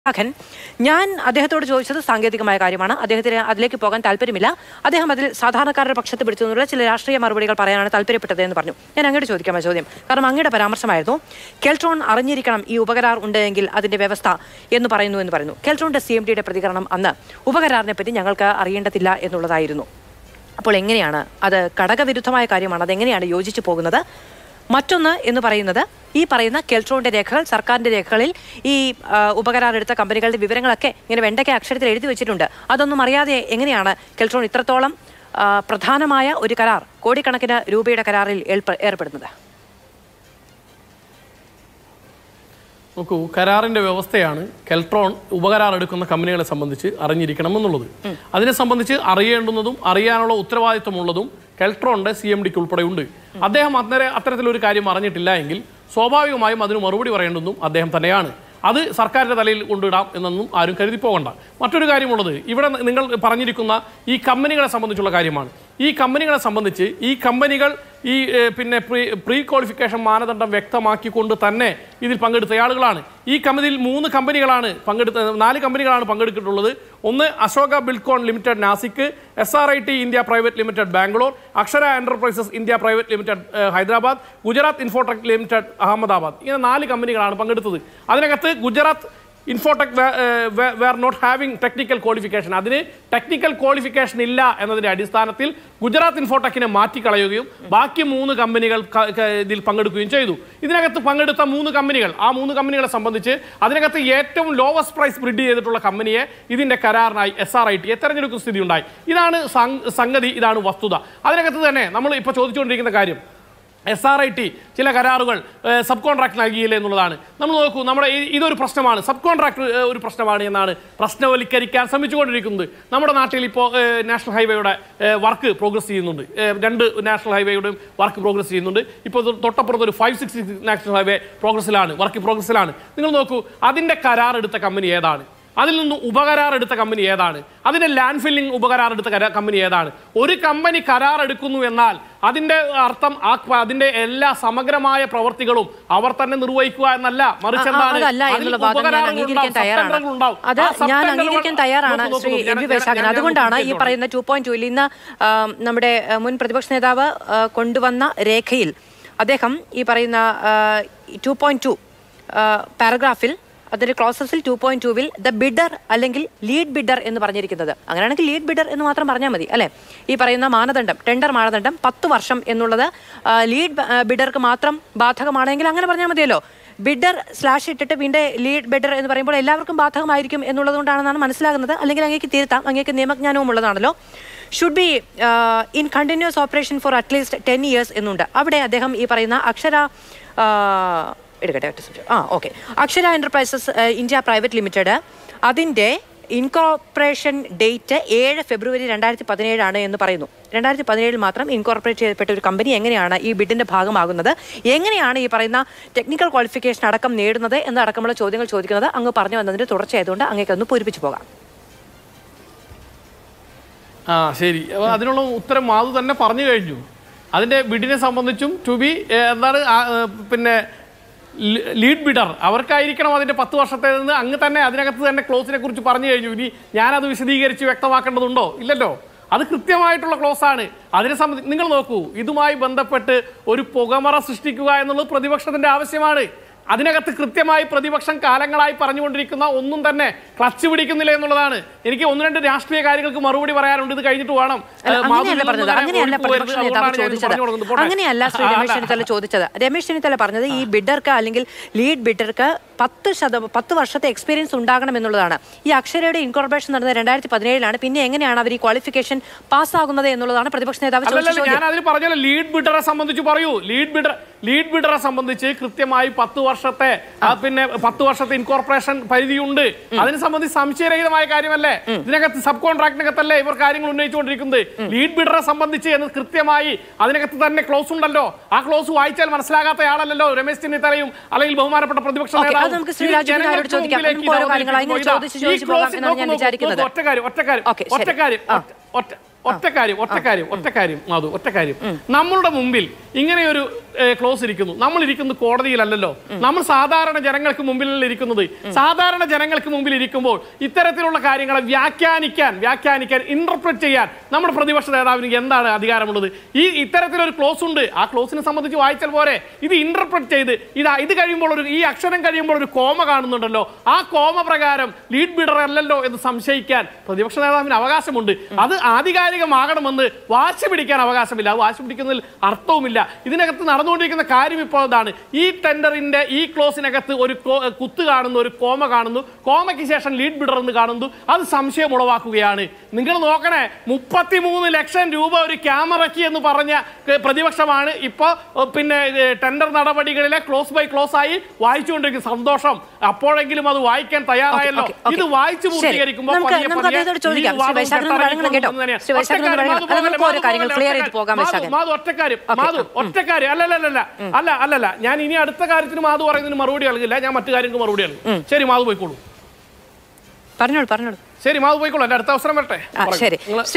സുധാകരൻ ഞാൻ അദ്ദേഹത്തോട് ചോദിച്ചത് സാങ്കേതികമായ കാര്യമാണ് അദ്ദേഹത്തിന് അതിലേക്ക് പോകാൻ താല്പര്യമില്ല അദ്ദേഹം അതിൽ സാധാരണക്കാരുടെ പക്ഷത്ത് പിടിച്ചു നിന്നുള്ള ചില രാഷ്ട്രീയ മറുപടികൾ പറയാനാണ് താല്പര്യപ്പെട്ടത് എന്ന് പറഞ്ഞു ഞാൻ അങ്ങോട്ട് ചോദിക്കാം ആ ചോദ്യം കാരണം അങ്ങയുടെ പരാമർശമായിരുന്നു കെൽട്രോൺ അറിഞ്ഞിരിക്കണം ഈ ഉപകരാർ ഉണ്ടെങ്കിൽ അതിന്റെ വ്യവസ്ഥ എന്ന് പറയുന്നു എന്ന് പറയുന്നു കെൽട്രോണിന്റെ സി എം ഡിയുടെ പ്രതികരണം അന്ന് ഉപകരാറിനെ പറ്റി ഞങ്ങൾക്ക് അറിയേണ്ടതില്ല എന്നുള്ളതായിരുന്നു അപ്പോൾ എങ്ങനെയാണ് അത് ഘടകവിരുദ്ധമായ കാര്യമാണ് അതെങ്ങനെയാണ് യോജിച്ചു പോകുന്നത് മറ്റൊന്ന് എന്ന് പറയുന്നത് ഈ പറയുന്ന കെൽട്രോണിന്റെ രേഖകൾ സർക്കാരിന്റെ രേഖകളിൽ ഈ ആ, ഉപകരാർ എടുത്ത കമ്പനികളുടെ വിവരങ്ങളൊക്കെ ഇങ്ങനെ വെണ്ടയ്ക്ക അക്ഷരത്തിൽ എഴുതി വെച്ചിട്ടുണ്ട് അതൊന്നും അറിയാതെ എങ്ങനെയാണ് കെൽട്രോൺ ഇത്രത്തോളം ആ, പ്രധാനമായ ഒരു കരാർ കോടിക്കണക്കിന് രൂപയുടെ കരാറിൽ ഏർപ്പെ- ഏർപ്പെടുന്നത് നോക്കൂ കരാറിന്റെ വ്യവസ്ഥയാണ് കെൽട്രോൺ ഉപകരാർ എടുക്കുന്ന കമ്പനികളെ സംബന്ധിച്ച് അറിഞ്ഞിരിക്കണം എന്നുള്ളത് അതിനെ സംബന്ധിച്ച് അറിയേണ്ടുന്നതും അറിയാനുള്ള ഉത്തരവാദിത്വമുള്ളതും കെൽട്രോണിന്റെ സി എം ഡിക്ക് ഉൾപ്പെടെ ഉണ്ട് അദ്ദേഹം അന്നേരം അത്തരത്തിലൊരു കാര്യം അറിഞ്ഞിട്ടില്ല എങ്കിൽ സ്വാഭാവികമായും അതിന് മറുപടി പറയേണ്ടതും അദ്ദേഹം തന്നെയാണ് അത് സർക്കാരിന്റെ തലയിൽ കൊണ്ടിടാം എന്നൊന്നും ആരും കരുതി പോകണ്ട മറ്റൊരു കാര്യമുള്ളത് ഇവിടെ നിങ്ങൾ പറഞ്ഞിരിക്കുന്ന ഈ കമ്പനികളെ സംബന്ധിച്ചുള്ള കാര്യമാണ് ഈ കമ്പനികളെ സംബന്ധിച്ച് ഈ കമ്പനികൾ ഈ ഏഹ്, പിന്നെ പ്രീ പ്രീ ക്വാളിഫിക്കേഷൻ മാനദണ്ഡം വ്യക്തമാക്കിക്കൊണ്ട് തന്നെ ഇതിൽ പങ്കെടുത്ത ആളുകളാണ് ഈ കമ്പനിയിൽ മൂന്ന് കമ്പനികളാണ് പങ്കെടുത്ത നാല് കമ്പനികളാണ് പങ്കെടുത്തിട്ടുള്ളത് ഒന്ന് Ashoka Buildcon limited Nashik S R I T India private limited Bangalore Akshara enterprises India private limited ഏഹ്, ഹൈദരാബാദ് ഗുജറാത്ത് ഇൻഫോടെക് ലിമിറ്റഡ് അഹമ്മദാബാദ് ഇങ്ങനെ നാല് കമ്പനികളാണ് പങ്കെടുത്തത് അതിനകത്ത് Gujarat infotech where not having technical qualification അതിന് ടെക്നിക്കൽ ക്വാളിഫിക്കേഷൻ ഇല്ല എന്നതിന്റെ അടിസ്ഥാനത്തിൽ ഗുജറാത്ത് ഇൻഫോടെക്കിനെ മാറ്റിക്കളയുകയും ബാക്കി മൂന്ന് കമ്പനികൾ ക- ക- ഇതിൽ പങ്കെടുക്കുകയും ചെയ്തു ഇതിനകത്ത് പങ്കെടുത്ത മൂന്ന് കമ്പനികൾ ആ മൂന്ന് കമ്പനികളെ സംബന്ധിച്ച് അതിനകത്ത് ഏറ്റവും ലോവസ്റ്റ് പ്രൈസ് ബ്രിഡ് ചെയ്തിട്ടുള്ള കമ്പനിയെ ഇതിന്റെ കരാറിനായി എസ് ആർ ഐ ടിയെ തെരഞ്ഞെടുക്കുന്ന സ്ഥിതി ഉണ്ടായി ഇതാണ് സം- സംഗതി ഇതാണ് വസ്തുത അതിനകത്ത് തന്നെ നമ്മൾ ഇപ്പോൾ ചോദിച്ചുകൊണ്ടിരിക്കുന്ന കാര്യം എസ് ആർ ഐ ടി ചില കരാറുകൾ സബ് കോൺട്രാക്ട് നൽകിയില്ല എന്നുള്ളതാണ് നമ്മൾ നോക്കൂ നമ്മുടെ ഈ- ഇതൊരു പ്രശ്നമാണ് സബ് കോൺട്രാക്ട് ഒരു പ്രശ്നമാണ് എന്നാണ് പ്രശ്നവൽക്കരിക്കാൻ ശ്രമിച്ചുകൊണ്ടിരിക്കുന്നത് നമ്മുടെ നാട്ടിൽ ഇപ്പോൾ നാഷണൽ ഹൈവേയുടെ വർക്ക് പ്രോഗ്രസ് ചെയ്യുന്നുണ്ട് ഏഹ്, രണ്ട് നാഷണൽ ഹൈവേയുടെയും വർക്ക് പ്രോഗ്രസ് ചെയ്യുന്നുണ്ട് ഇപ്പോൾ ഇത് തൊട്ടപ്പുറത്ത് ഒരു ഫൈവ് സിക്സ് നാഷണൽ ഹൈവേ പ്രോഗ്രസ്സിലാണ് വർക്ക് പ്രോഗ്രസ്സിലാണ് നിങ്ങൾ നോക്കൂ അതിൻ്റെ കരാർ എടുത്ത കമ്പനി ഏതാണ് അതിൽ നിന്ന് ഉപകരാർ എടുത്ത കമ്പനി ഏതാണ് അതിന്റെ ലാൻഡ് ഫില്ലിംഗ് ഉപകരാർ എടുത്ത കരാ- കമ്പനി ഏതാണ് ഒരു കമ്പനി കരാർ എടുക്കുന്നു എന്നാൽ അതിന്റെ അർത്ഥം ആ ക- അതിന്റെ എല്ലാ സമഗ്രമായ പ്രവർത്തികളും അവർ തന്നെ നിർവഹിക്കുക എന്നല്ല മറിച്ച് ആ, ആ, എന്താണ് അതല്ല അതിൽ എന്നുള്ള വാദം ഞാൻ ഉപകരാറുകൾ അംഗീകരിക്കാൻ ഉണ്ടാവും, തയ്യാറാണ് സബ്ടെൻഡറുകൾ ഉണ്ടാവും. അത് ആ ഞാൻ സബ്ടെൻഡറുകൾ- അംഗീകരിക്കാൻ തയ്യാറാണ് നോക്കൂ, നോക്കൂ, ശ്രീ ഞാൻ- എം വി ഞാൻ- വൈശാഖൻ ഞാൻ അതുകൊണ്ടാണ് ഈ പൂർത്തിയാക്കിക്കോട്ടെ. പറയുന്ന ടു പോയിന്റ് ടൂയിൽ ഇന്ന് ആ, നമ്മുടെ ആ, മുൻ പ്രതിപക്ഷ നേതാവ് ആ, കൊണ്ടുവന്ന രേഖയിൽ അദ്ദേഹം ഈ പറയുന്ന ടു പോയിന്റ് ടു പാരഗ്രാഫിൽ അതിന്റെ ക്ലോസസിൽ ടു പോയിന്റ് ടൂവിൽ ദ ബിഡർ അല്ലെങ്കിൽ ലീഡ് ബിഡർ എന്ന് പറഞ്ഞിരിക്കുന്നത് അങ്ങനെയാണെങ്കിൽ ലീഡ് ബിഡർ എന്ന് മാത്രം പറഞ്ഞാൽ മതി അല്ലെ ഈ പറയുന്ന മാനദണ്ഡം ടെൻഡർ മാനദണ്ഡം പത്ത് വർഷം എന്നുള്ളത് ആ, ലീഡ് ബ- ആ, ബിഡർക്ക് മാത്രം ബാധകമാണെങ്കിൽ അങ്ങനെ പറഞ്ഞാൽ മതിയല്ലോ ബിഡർ സ്ലാഷ് ഇട്ടിട്ട് പിന്നെ ലീഡ് ബിഡർ എന്ന് പറയുമ്പോൾ എല്ലാവർക്കും ബാധകമായിരിക്കും എന്നുള്ളത് കൊണ്ടാണെന്നാണ് മനസ്സിലാകുന്നത് അല്ലെങ്കിൽ അങ്ങേക്ക് തിരുത്താം അങ്ങേക്ക് നിയമജ്ഞാനവും ഉള്ളതാണല്ലോ should be in continuous operation for at least ten years എന്നുണ്ട് അവിടെ അദ്ദേഹം ഈ പറയുന്ന അക്ഷര ആ, എടുക്കട്ടെ ഒറ്റ നിമിഷം. ആ okay Akshara enterprises India private limited അതിൻ്റെ ഇൻകോർപ്പറേഷൻ ഡേറ്റ് ഏഴ് ഫെബ്രുവരി രണ്ടായിരത്തി പതിനേഴാണ് എന്ന് പറയുന്നു രണ്ടായിരത്തി പതിനേഴിൽ മാത്രം ഇൻകോർപ്പറേറ്റ് ചെയ്യപ്പെട്ട ഒരു കമ്പനി എങ്ങനെയാണ് ഈ ബിഡിന്റെ ഭാഗമാകുന്നത് എങ്ങനെയാണ് ഈ പറയുന്ന ടെക്നിക്കൽ ക്വാളിഫിക്കേഷൻ അടക്കം നേടുന്നത് എന്നടക്കമുള്ള ചോദ്യങ്ങൾ ചോദിക്കുന്നത് അങ്ങ് പറഞ്ഞു വന്നതിന്റെ തുടർച്ചയായതുകൊണ്ട് അങ്ങേക്ക് ഒന്ന് പൂരിപ്പിച്ചു പോകാം ആ ശരി അപ്പൊ അതിനുള്ള ഉത്തരം മാധു തന്നെ പറഞ്ഞു കഴിഞ്ഞു അതിന്റെ ബിഡിനെ സംബന്ധിച്ചും ടു ബി എന്താണ് ആ, ഏ, പിന്നെ ലീഡ് ബിഡർ അവർക്കായിരിക്കണം അതിന്റെ പത്ത് വർഷത്തെ നിന്ന് അങ്ങ് തന്നെ അതിനകത്ത് തന്നെ ക്ലോസിനെ കുറിച്ച് പറഞ്ഞു കഴിഞ്ഞു ഇനി ഞാനത് വിശദീകരിച്ച് വ്യക്തമാക്കേണ്ടതുണ്ടോ ഇല്ലല്ലോ അത് കൃത്യമായിട്ടുള്ള ക്ലോസ് ആണ് അതിനെ സംബന്ധിച്ച് നിങ്ങൾ നോക്കൂ ഇതുമായി ബന്ധപ്പെട്ട് ഒരു പുകമറ സൃഷ്ടിക്കുക എന്നുള്ളത് പ്രതിപക്ഷത്തിന്റെ ആവശ്യമാണ് അതിനകത്ത് കൃത്യമായി പ്രതിപക്ഷം കാലങ്ങളായി പറഞ്ഞുകൊണ്ടിരിക്കുന്ന ഒന്നും തന്നെ ക്ലച്ച് പിടിക്കുന്നില്ല എന്നുള്ളതാണ് എനിക്ക് ഒന്ന് രണ്ട് രാഷ്ട്രീയ കാര്യങ്ങൾക്ക് മറുപടി പറയാനുണ്ട് ഇത് കഴിഞ്ഞിട്ട് വേണം അല്ല, ഏഹ്, മാധു അങ്ങനെയല്ല ഇതിൽ പറഞ്ഞത് നിന്ന് അങ്ങനെയല്ല ഓടിപ്പോകരുത്. പ്രതിപക്ഷ നേതാവ് അതുകൊണ്ടാണ് ഞാൻ ഇത് ചോദിച്ചത് പറഞ്ഞു കൊടുക്കുന്നത്. പോട്ടെ. അങ്ങനെയല്ല ശ്രീ ആ, രമേശ് ആ, ചെന്നിത്തല ചോദിച്ചത് രമേശ് ചെന്നിത്തല പറഞ്ഞത് ഈ ബിഡർക്ക് അല്ലെങ്കിൽ ലീഡ് ബിഡർക്ക് പത്ത് ശതം പത്ത് വർഷത്തെ എക്സ്പീരിയൻസ് ഉണ്ടാകണം എന്നുള്ളതാണ് ഈ അക്ഷരയുടെ ഇൻകോർപ്പറേഷൻ നടന്നത് രണ്ടായിരത്തി പതിനേഴിലാണ് പിന്നെ എങ്ങനെയാണ് അവർ ഈ ക്വാളിഫിക്കേഷൻ പാസ്സാകുന്നത് എന്നുള്ളതാണ് പ്രതിപക്ഷ നേതാവ് ചോദിച്ച അല്ലല്ല ചോദ്യം ഞാൻ അതിൽ പറഞ്ഞല്ലോ ലീഡ് ബിഡറെ സംബന്ധിച്ച് പറയൂ ലീഡ് ബിഡർ ലീഡ് ബിഡറെ സംബന്ധിച്ച് കൃത്യമായി പത്ത് വർഷത്തെ ആ, പിന്നെ പത്ത് വർഷത്തെ ഇൻകോർപ്പറേഷൻ പരിധിയുണ്ട് അതിനെ സംബന്ധിച്ച് സംശയരഹിതമായ കാര്യമല്ലേ ഇതിനകത്ത് സബ് കോൺട്രാക്ടിനകത്തല്ലേ ഇവർ കാര്യങ്ങൾ ഉന്നയിച്ചുകൊണ്ടിരിക്കുന്നത് ലീഡ് ബിഡറെ സംബന്ധിച്ച് എന്ന് കൃത്യമായി അതിനകത്ത് തന്നെ ക്ലോസ് ഉണ്ടല്ലോ ആ ക്ലോസ് വായിച്ചാൽ മനസ്സിലാകാത്ത ആളല്ലല്ലോ രമേശ് ചെന്നിത്തലയും അല്ലെങ്കിൽ ബഹുമാനപ്പെട്ട പ്രതിപക്ഷ ഓക്കേ, അത് നേതാവും നമുക്ക് ശ്രീ ഇത് രാജീവ് നായരോട് ജനങ്ങൾക്ക് ചോദിക്കാം. മുമ്പിലേക്ക് നമുക്ക് ഓരോ ഇത് കാര്യങ്ങളായി ഇങ്ങനെ അവതരിപ്പിക്കുമ്പോൾ ചോദിച്ച് ഇതാ, ചോദിച്ച് ഈ ക്ലോസ് പോകാം എന്നാണ് ഞാൻ നോക്കൂ, നോക്കൂ, വിചാരിക്കുന്നത്. ഒറ്റ കാര്യം ഒറ്റ കാര്യം ഓക്കേ, ഒറ്റ ശരി. കാര്യം ആ. ഒറ്റ- ഒറ്റ ഒറ്റ കാര്യം ഒറ്റ കാര്യം ഒറ്റ കാര്യം ഒറ്റ കാര്യം മധു ഒറ്റ കാര്യം നമ്മളുടെ മുമ്പിൽ ഇങ്ങനെയൊരു ക്ലോസ് ഇരിക്കുന്നു നമ്മൾ ഇരിക്കുന്നത് കോടതിയിലല്ലല്ലോ നമ്മൾ സാധാരണ ജനങ്ങൾക്ക് മുമ്പിലല്ല ഇരിക്കുന്നത് സാധാരണ ജനങ്ങൾക്ക് മുമ്പിൽ ഇരിക്കുമ്പോൾ ഇത്തരത്തിലുള്ള കാര്യങ്ങളെ വ്യാഖ്യാനിക്കാൻ വ്യാഖ്യാനിക്കാൻ ഇന്റർപ്രറ്റ് ചെയ്യാൻ നമ്മുടെ പ്രതിപക്ഷ നേതാവിന് എന്താണ് അധികാരമുള്ളത് ഈ ഇത്തരത്തിലൊരു ക്ലോസ് ഉണ്ട് ആ ക്ലോസിനെ സംബന്ധിച്ച് വായിച്ചാൽ പോരെ ഇത് ഇന്റർപ്രറ്റ് ചെയ്ത് ഇതാ ഇത് കഴിയുമ്പോൾ ഒരു ഈ അക്ഷരം കഴിയുമ്പോൾ ഒരു കോമ കാണുന്നുണ്ടല്ലോ ആ കോമ പ്രകാരം ലീഡ് ബീഡർ അല്ലല്ലോ എന്ന് സംശയിക്കാൻ പ്രതിപക്ഷ നേതാവിന് അവകാശമുണ്ട് അത് ആധികാരികമാകണമെന്ന് വാശി പിടിക്കാൻ അവകാശമില്ല അത് വാശി പിടിക്കുന്നതിൽ അർത്ഥവുമില്ല ഇതിനകത്ത് നടന്നുകൊണ്ടിരിക്കുന്ന കാര്യം ഇപ്പോൾ ഇതാണ് ഈ ടെൻഡറിന്റെ ഈ ക്ലോസിനകത്ത് ഒരു കോ- കുത്ത് കാണുന്നു ഒരു കോമ കാണുന്നു കോമയ്ക്ക് ശേഷം ലീഡ് ബിഡർ എന്ന് കാണുന്നു അത് സംശയം ഉളവാക്കുകയാണ് നിങ്ങൾ നോക്കണേ മുപ്പത്തിമൂന്ന് ലക്ഷം രൂപ ഒരു ക്യാമറയ്ക്ക് എന്ന് പറഞ്ഞ ഏ, പ്രതിപക്ഷമാണ് ഇപ്പോ ഏ, പിന്നെ ഏ, ടെൻഡർ നടപടികളിലെ ക്ലോസ് ബൈ ക്ലോസ് ആയി വായിച്ചുകൊണ്ടിരിക്കുന്ന സന്തോഷം അപ്പോഴെങ്കിലും അത് വായിക്കാൻ തയ്യാറായല്ലോ ഓക്കേ, ഓക്കേ. ഇത് വായിച്ചു ശരി. പൂർത്തീകരിക്കുമ്പോൾ നമുക്ക് പതിയെ നമുക്ക് പതിയെ അദ്ദേഹത്തോട് ഈ ചോദിക്കാം. ശ്രീ വിവാദം വൈശാഖൻ ഘട്ടം കാര്യങ്ങൾ കേട്ടോ. തന്നെയാണ്. ശ്രീ വൈശാഖൻ ഒറ്റക്കാര്യം, കാര്യങ്ങൾ- മാധു അത് നമുക്ക് പോകല്ലേ, ഓരോ കാര്യങ്ങൾ മാധു clear ചെയ്ത് ഒറ്റക്കാര്യം. പോകാം, മാധു, വൈശാഖൻ. മാധു ഒറ്റക്കാര്യം ഓക്കേ, മാധു ഉം. ഒറ്റക്കാര്യം അല്ലല്ലല്ല അല്ല അല്ലല്ല ഞാൻ ഇനി അടുത്ത കാര്യത്തിന് മാധു പറയുന്നതിന് മറുപടി നൽകില്ല ഞാൻ മറ്റു കാര്യങ്ങൾക്ക് മറുപടി നൽകും ശരി മാധു പോയിക്കോളൂ പറഞ്ഞോളൂ പറഞ്ഞോളൂ ശരി മാധു പോയിക്കോളൂ എന്റെ അടുത്ത അവസരം വരട്ടെ ആ പറയൂ. ശരി നിങ്ങള്